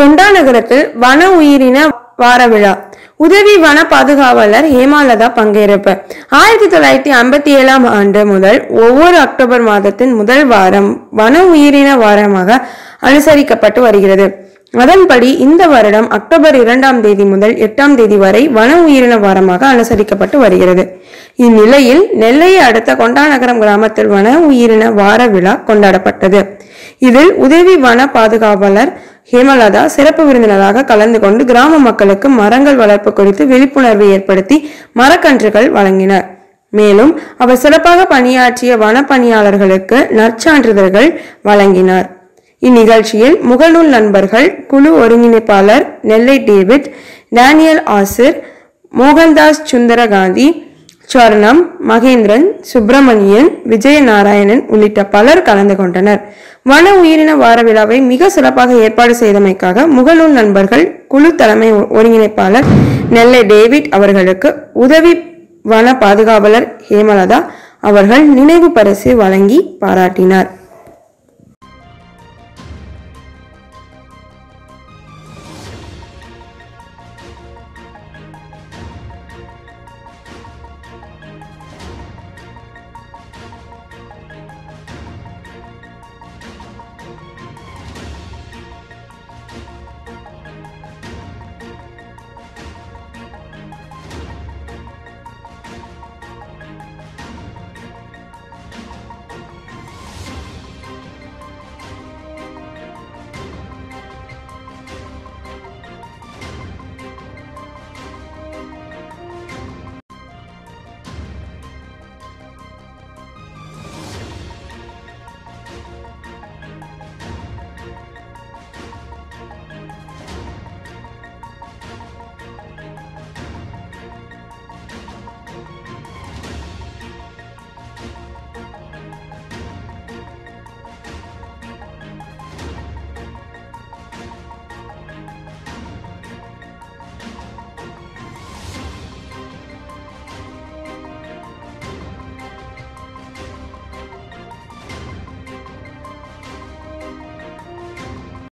கொண்டா நகரத்தில் வன உயிரின வார விழா உதவி வன பாதுகாவலர் ஹேமாலதா பங்கேற்பு ஆயிரத்தி தொள்ளாயிரத்தி ஐம்பத்தி ஏழாம் ஆண்டு முதல் ஒவ்வொரு அக்டோபர் மாதத்தின் முதல் வாரம் வன உயிரின வாரமாக அனுசரிக்கப்பட்டு வருகிறது அதன்படி இந்த வருடம் அக்டோபர் இரண்டாம் தேதி முதல் எட்டாம் தேதி வரை வன உயிரின வாரமாக அனுசரிக்கப்பட்டு வருகிறது இந்நிலையில் நெல்லையை அடுத்த கொண்டாநகரம் கிராமத்தில் வன உயிரின வார விழா கொண்டாடப்பட்டது இதில் உதவி வன பாதுகாவலர் ஹேமலதா சிறப்பு விருந்தினராக கலந்து கொண்டு கிராம மக்களுக்கு மரங்கள் வளர்ப்பு குறித்து விழிப்புணர்வு ஏற்படுத்தி மரக்கன்றுகள் வழங்கினார் மேலும் அவர் சிறப்பாக பணியாற்றிய வன பணியாளர்களுக்கு நற்சான்றிதழ்கள் வழங்கினார் இந்நிகழ்ச்சியில் முகநூல் நண்பர்கள் குழு ஒருங்கிணைப்பாளர் நெல்லை டேவிட் டேனியல் ஆசிர் மோகன்தாஸ் சுந்தரகாந்தி ஸ்வர்ணம் மகேந்திரன் சுப்பிரமணியன் விஜயநாராயணன் உள்ளிட்ட பலர் கலந்து கொண்டனர் வன உயிரின வார விழாவை மிக சிறப்பாக ஏற்பாடு செய்தமைக்காக முகநூல் நண்பர்கள் குழு தலைமை ஒருங்கிணைப்பாளர் நெல்லை டேவிட் அவர்களுக்கு உதவி வன பாதுகாவலர் ஹேமலதா அவர்கள் நினைவு பரிசு வழங்கி பாராட்டினார்